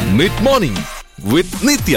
mid morning with Nithya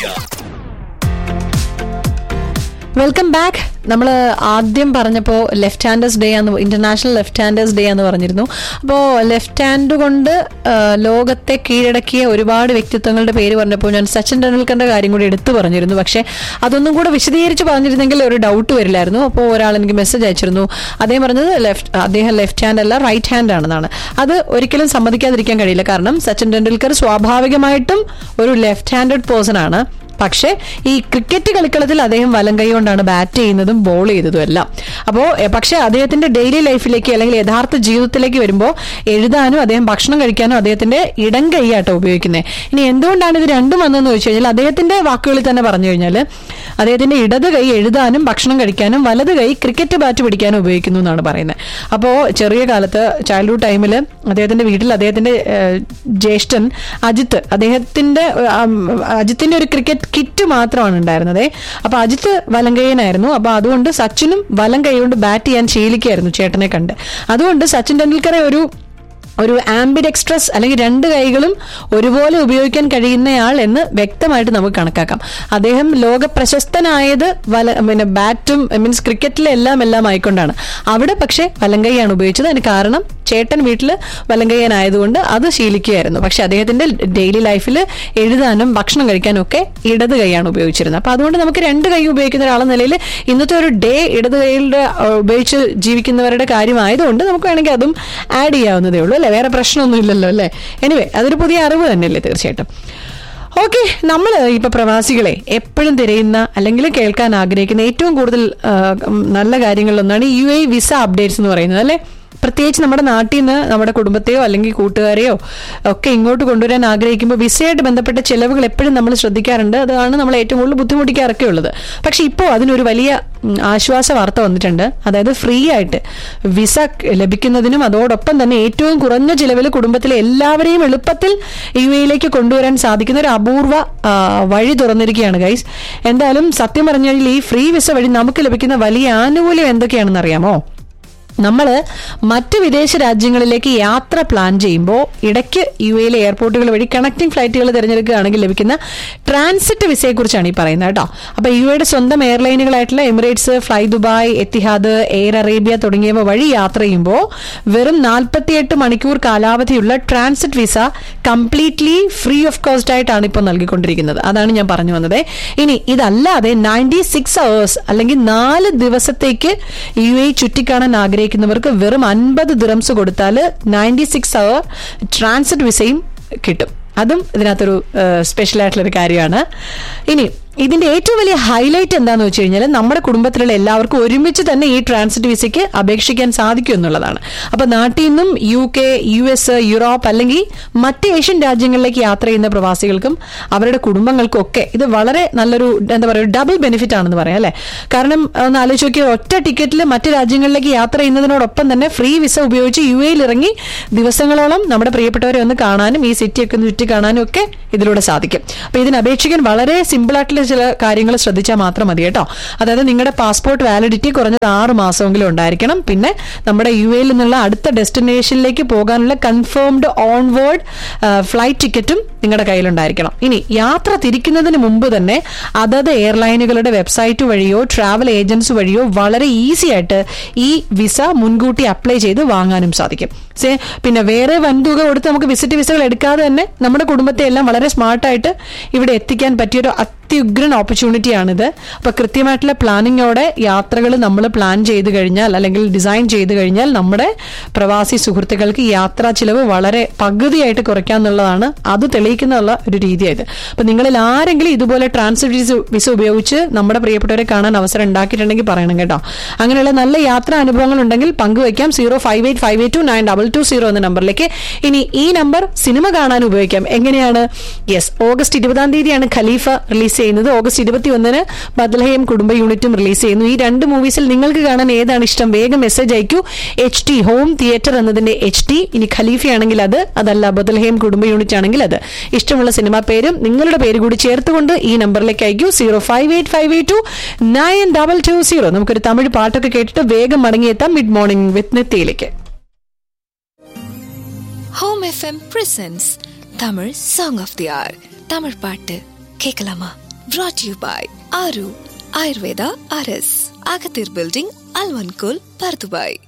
welcome back നമ്മൾ ആദ്യം പറഞ്ഞപ്പോൾ ലെഫ്റ്റ് ഹാൻഡേഴ്സ് ഡേ എന്ന് ഇന്റർനാഷണൽ ലെഫ്റ്റ് ഹാൻഡേഴ്സ് ഡേ എന്ന് പറഞ്ഞിരുന്നു അപ്പോൾ ലെഫ്റ്റ് ഹാൻഡ് കൊണ്ട് ആ, ലോകത്തെ കീഴടക്കിയ ഒരുപാട് വ്യക്തിത്വങ്ങളുടെ പേര് പറഞ്ഞപ്പോൾ ഞാൻ സച്ചിൻ ടെണ്ടുൽക്കറിന്റെ കാര്യം കൂടി എടുത്തു പറഞ്ഞിരുന്നു പക്ഷേ അതൊന്നും കൂടെ വിശദീകരിച്ച് പറഞ്ഞിരുന്നെങ്കിൽ ഒരു ഡൗട്ട് വരില്ലായിരുന്നു അപ്പോൾ ഒരാൾ എനിക്ക് മെസ്സേജ് അയച്ചിരുന്നു അദ്ദേഹം പറഞ്ഞത് ലെഫ്റ്റ് അദ്ദേഹം ലെഫ്റ്റ് ഹാൻഡ് അല്ല റൈറ്റ് ഹാൻഡ് ആണെന്നാണ് അത് ഒരിക്കലും സമ്മതിക്കാതിരിക്കാൻ കഴിയില്ല കാരണം സച്ചിൻ ടെണ്ടുൽക്കർ സ്വാഭാവികമായിട്ടും ഒരു ലെഫ്റ്റ് ഹാൻഡഡ് പേഴ്സൺ ആണ് പക്ഷേ ഈ ക്രിക്കറ്റ് കളിക്കളത്തിൽ അദ്ദേഹം വലം കൈ കൊണ്ടാണ് ബാറ്റ് ചെയ്യുന്നതും ബോൾ ചെയ്തതും എല്ലാം അപ്പോൾ പക്ഷേ അദ്ദേഹത്തിന്റെ ഡെയിലി ലൈഫിലേക്ക് അല്ലെങ്കിൽ യഥാർത്ഥ ജീവിതത്തിലേക്ക് വരുമ്പോൾ എഴുതാനും അദ്ദേഹം ഭക്ഷണം കഴിക്കാനും അദ്ദേഹത്തിന്റെ ഇടം കൈയാട്ടോ ഉപയോഗിക്കുന്നത് ഇനി എന്തുകൊണ്ടാണ് ഇത് രണ്ടും വന്നതെന്ന് ചോദിച്ചു കഴിഞ്ഞാൽ അദ്ദേഹത്തിന്റെ വാക്കുകളിൽ തന്നെ പറഞ്ഞു കഴിഞ്ഞാൽ അദ്ദേഹത്തിന്റെ ഇടത് കൈ എഴുതാനും ഭക്ഷണം കഴിക്കാനും വലത് കൈ ക്രിക്കറ്റ് ബാറ്റ് പിടിക്കാനും ഉപയോഗിക്കുന്നു എന്നാണ് പറയുന്നത് അപ്പോൾ ചെറിയ കാലത്ത് ചൈൽഡ്ഹുഡ് ടൈമിൽ അദ്ദേഹത്തിന്റെ വീട്ടിൽ അദ്ദേഹത്തിന്റെ ഏഹ്, ജ്യേഷ്ഠൻ അജിത്ത് അദ്ദേഹത്തിന്റെ ആം, അജിത്തിന്റെ ഒരു ക്രിക്കറ്റ് കിറ്റ് മാത്രമാണ് ഉണ്ടായിരുന്നത് അപ്പൊ അജിത്ത് വലം കൈയനായിരുന്നു അപ്പൊ അതുകൊണ്ട് സച്ചിനും വലം കൈ കൊണ്ട് ബാറ്റ് ചെയ്യാൻ ശീലിക്കായിരുന്നു ചേട്ടനെ കണ്ട് അതുകൊണ്ട് സച്ചിൻ ടെണ്ടുൽക്കറെ ഒരു ഒരു ആംബിഡ് എക്സ്ട്രസ് അല്ലെങ്കിൽ രണ്ട് കൈകളും ഒരുപോലെ ഉപയോഗിക്കാൻ കഴിയുന്നയാൾ എന്ന് വ്യക്തമായിട്ട് നമുക്ക് കണക്കാക്കാം അദ്ദേഹം ലോക പ്രശസ്തനായത് വല പിന്നെ ബാറ്റും മീൻസ് ക്രിക്കറ്റിലെ എല്ലാം എല്ലാം ആയിക്കൊണ്ടാണ് അവിടെ പക്ഷേ വലങ്കൈയാണ് ഉപയോഗിച്ചത് അതിന് കാരണം ചേട്ടൻ വീട്ടിൽ വലങ്കയ്യനായതുകൊണ്ട് അത് ശീലിക്കുകയായിരുന്നു പക്ഷെ അദ്ദേഹത്തിന്റെ ഡെയിലി ലൈഫിൽ എഴുതാനും ഭക്ഷണം കഴിക്കാനും ഒക്കെ ഇടത് കൈയാണ് ഉപയോഗിച്ചിരുന്നത് അപ്പൊ അതുകൊണ്ട് നമുക്ക് രണ്ട് കൈ ഉപയോഗിക്കുന്ന ഒരാളെന്ന നിലയിൽ ഇന്നത്തെ ഒരു ഡേ ഇടത് കൈകളുടെ ആ, ഉപയോഗിച്ച് ജീവിക്കുന്നവരുടെ കാര്യമായതുകൊണ്ട് നമുക്ക് വേണമെങ്കിൽ അതും ആഡ് ചെയ്യാവുന്നതേ ഉള്ളൂ അല്ലേ വേറെ പ്രശ്നമൊന്നും ഇല്ലല്ലോ അല്ലേ എനിവേ അതൊരു പുതിയ അറിവ് തന്നെയല്ലേ തീർച്ചയായിട്ടും ഓക്കെ നമ്മൾ ഇപ്പൊ പ്രവാസികളെ എപ്പോഴും തിരയുന്ന അല്ലെങ്കിൽ കേൾക്കാൻ ആഗ്രഹിക്കുന്ന ഏറ്റവും കൂടുതൽ ആ, ഉം, നല്ല കാര്യങ്ങളിലൊന്നാണ് യു എ വിസ അപ്ഡേറ്റ്സ് എന്ന് പറയുന്നത് അല്ലേ പ്രത്യേകിച്ച് നമ്മുടെ നാട്ടിൽ നിന്ന് നമ്മുടെ കുടുംബത്തെയോ അല്ലെങ്കിൽ കൂട്ടുകാരെയോ ഒക്കെ ഇങ്ങോട്ട് കൊണ്ടുവരാൻ ആഗ്രഹിക്കുമ്പോൾ വിസയായിട്ട് ബന്ധപ്പെട്ട ചിലവുകൾ എപ്പോഴും നമ്മൾ ശ്രദ്ധിക്കാറുണ്ട് അതാണ് നമ്മൾ ഏറ്റവും കൂടുതൽ ബുദ്ധിമുട്ടിക്കാറൊക്കെ ഉള്ളത് പക്ഷെ ഇപ്പോൾ അതിനൊരു വലിയ ഉം, ആശ്വാസ വാർത്ത വന്നിട്ടുണ്ട് അതായത് ഫ്രീ ആയിട്ട് വിസ ലഭിക്കുന്നതിനും അതോടൊപ്പം തന്നെ ഏറ്റവും കുറഞ്ഞ ചിലവിൽ കുടുംബത്തിലെ എല്ലാവരെയും എളുപ്പത്തിൽ യു എയിലേക്ക് കൊണ്ടുവരാൻ സാധിക്കുന്ന ഒരു അപൂർവ ആ, വഴി തുറന്നിരിക്കുകയാണ് ഗൈസ് എന്തായാലും സത്യം പറഞ്ഞു കഴിഞ്ഞാൽ ഈ ഫ്രീ വിസ വഴി നമുക്ക് ലഭിക്കുന്ന വലിയ ആനുകൂല്യം എന്തൊക്കെയാണെന്ന് അറിയാമോ നമ്മൾ മറ്റ് വിദേശ രാജ്യങ്ങളിലേക്ക് യാത്ര പ്ലാൻ ചെയ്യുമ്പോൾ ഇടയ്ക്ക് യു എയിലെ എയർപോർട്ടുകൾ വഴി കണക്റ്റിംഗ് ഫ്ലൈറ്റുകൾ തിരഞ്ഞെടുക്കുകയാണെങ്കിൽ ലഭിക്കുന്ന ട്രാൻസിറ്റ് വിസയെക്കുറിച്ചാണ് ഈ പറയുന്നത് കേട്ടോ അപ്പോൾ യു എയുടെ സ്വന്തം എയർലൈനുകളായിട്ടുള്ള Emirates fly Dubai Etihad air Arabia തുടങ്ങിയവ വഴി യാത്ര ചെയ്യുമ്പോൾ വെറും നാൽപ്പത്തിയെട്ട് മണിക്കൂർ കാലാവധിയുള്ള transit visa completely free of cost ആയിട്ടാണ് ഇപ്പോൾ നൽകിക്കൊണ്ടിരിക്കുന്നത് അതാണ് ഞാൻ പറഞ്ഞു വന്നത് ഇനി ഇതല്ലാതെ നയൻറ്റി സിക്സ് അവേഴ്സ് അല്ലെങ്കിൽ നാല് ദിവസത്തേക്ക് യു എ ചുറ്റിക്കാണാൻ ആഗ്രഹിക്കുന്നവർക്ക് വെറും അൻപത് ദിറംസ് കൊടുത്താൽ നയൻറ്റി സിക്സ് അവർ ട്രാൻസിറ്റ് വിസയും കിട്ടും അതും ഇതിനകത്തൊരു സ്പെഷ്യൽ ആയിട്ടുള്ള ഒരു കാര്യമാണ് ഇനി ഇതിന്റെ ഏറ്റവും വലിയ ഹൈലൈറ്റ് എന്താന്ന് വെച്ച് കഴിഞ്ഞാൽ നമ്മുടെ കുടുംബത്തിലുള്ള എല്ലാവർക്കും ഒരുമിച്ച് തന്നെ ഈ ട്രാൻസിറ്റ് വിസയ്ക്ക് അപേക്ഷിക്കാൻ സാധിക്കും എന്നുള്ളതാണ് അപ്പൊ നാട്ടിൽ നിന്നും U K U S Europe അല്ലെങ്കിൽ മറ്റ് ഏഷ്യൻ രാജ്യങ്ങളിലേക്ക് യാത്ര ചെയ്യുന്ന പ്രവാസികൾക്കും അവരുടെ കുടുംബങ്ങൾക്കും ഒക്കെ ഇത് വളരെ നല്ലൊരു എന്താ പറയുക ഡബിൾ ബെനിഫിറ്റ് ആണെന്ന് പറയാം അല്ലെ കാരണം ഒന്ന് ആലോചിച്ച് നോക്കിയാൽ ഒറ്റ ടിക്കറ്റിൽ മറ്റ് രാജ്യങ്ങളിലേക്ക് യാത്ര ചെയ്യുന്നതിനോടൊപ്പം തന്നെ ഫ്രീ വിസ ഉപയോഗിച്ച് യു എയിൽ ഇറങ്ങി ദിവസങ്ങളോളം നമ്മുടെ പ്രിയപ്പെട്ടവരെ ഒന്ന് കാണാനും ഈ സിറ്റിയൊക്കെ ഒന്ന് ചുറ്റി കാണാനും ഒക്കെ ഇതിലൂടെ സാധിക്കും അപ്പൊ ഇതിന് അപേക്ഷിക്കാൻ വളരെ സിമ്പിൾ ആയിട്ടുള്ള ചില കാര്യങ്ങൾ ശ്രദ്ധിച്ചാൽ മാത്രം മതി കേട്ടോ അതായത് നിങ്ങളുടെ പാസ്പോർട്ട് വാലിഡിറ്റി കുറഞ്ഞത് ആറ് മാസമെങ്കിലും ഉണ്ടായിരിക്കണം പിന്നെ നമ്മുടെ യു എയിൽ നിന്നുള്ള അടുത്ത ഡെസ്റ്റിനേഷനിലേക്ക് പോകാനുള്ള കൺഫേംഡ് ഓൺവേർഡ് ഫ്ലൈറ്റ് ടിക്കറ്റും നിങ്ങളുടെ കയ്യിലുണ്ടായിരിക്കണം ഇനി യാത്ര തിരിക്കുന്നതിന് മുമ്പ് തന്നെ അതത് എയർലൈനുകളുടെ വെബ്സൈറ്റ് വഴിയോ ട്രാവൽ ഏജൻസി വഴിയോ വളരെ ഈസി ആയിട്ട് ഈ വിസ മുൻകൂട്ടി അപ്ലൈ ചെയ്ത് വാങ്ങാനും സാധിക്കും സേ പിന്നെ വേറെ വൻതുക കൊടുത്ത് നമുക്ക് വിസിറ്റ് വിസകൾ എടുക്കാതെ തന്നെ നമ്മുടെ കുടുംബത്തെ എല്ലാം വളരെ സ്മാർട്ടായിട്ട് ഇവിടെ എത്തിക്കാൻ പറ്റിയൊരു അത്യുഗ്രൻ ഓപ്പർച്യൂണിറ്റിയാണിത് അപ്പൊ കൃത്യമായിട്ടുള്ള പ്ലാനിങ്ങോടെ യാത്രകൾ നമ്മൾ പ്ലാൻ ചെയ്ത് കഴിഞ്ഞാൽ അല്ലെങ്കിൽ ഡിസൈൻ ചെയ്ത് കഴിഞ്ഞാൽ നമ്മുടെ പ്രവാസി സുഹൃത്തുക്കൾക്ക് യാത്രാ ചിലവ് വളരെ പകുതിയായിട്ട് കുറയ്ക്കാന്നുള്ളതാണ് അത് തെളിയിക്കുന്നുള്ള ഒരു രീതിയായത് അപ്പൊ നിങ്ങളിൽ ആരെങ്കിലും ഇതുപോലെ ട്രാൻസിറ്റ് വിസ വിസ ഉപയോഗിച്ച് നമ്മുടെ പ്രിയപ്പെട്ടവരെ കാണാൻ അവസരം ഉണ്ടാക്കിയിട്ടുണ്ടെങ്കിൽ പറയണം കേട്ടോ അങ്ങനെയുള്ള നല്ല യാത്രാ അനുഭവങ്ങൾ ഉണ്ടെങ്കിൽ പങ്കുവയ്ക്കാം zero five eight five eight two nine double two zero എന്ന നമ്പറിലേക്ക് ഇനി ഈ നമ്പർ സിനിമ കാണാൻ ഉപയോഗിക്കാം എങ്ങനെയാണ് യെസ് ഓഗസ്റ്റ് ഇരുപതാം തീയതിയാണ് ഖലീഫ റിലീസ് ചെയ്യുന്നത് ഓഗസ്റ്റ് ഇരുപത്തി ഒന്നിന് ബദ്ലഹയം കുടുംബ യൂണിറ്റും റിലീസ് ചെയ്യുന്നു ഈ രണ്ട് മൂവീസിൽ നിങ്ങൾക്ക് കാണാൻ ഏതാണ് ഇഷ്ടം വേഗം മെസ്സേജ് അയക്കൂ എച്ച് ടി ഹോം തിയേറ്റർ എന്നതിന്റെ എച്ച് ടി ഇനി ഖലീഫയാണെങ്കിൽ അത് അതല്ല ബദൽഹേം കുടുംബ യൂണിറ്റ് ആണെങ്കിൽ അത് ഇഷ്ടമുള്ള സിനിമ പേരും നിങ്ങളുടെ പേര് കൂടി ചേർത്തുകൊണ്ട് ഈ നമ്പറിലേക്ക് അയക്കൂ zero five eight five eight two nine double two zero നമുക്കൊരു തമിഴ് പാട്ടൊക്കെ കേട്ടിട്ട് വേഗം മടങ്ങിയെത്താം മിഡ് മോർണിംഗ് വിത്ത് നിത്യയിലേക്ക് Home FM presents Tamil song of the R Tamil பாட்டு கேட்கலாமா brought you by Aaru Ayurveda RS அகத்தீர் பில்டிங் அல்வன்கோல் பர்துபாய்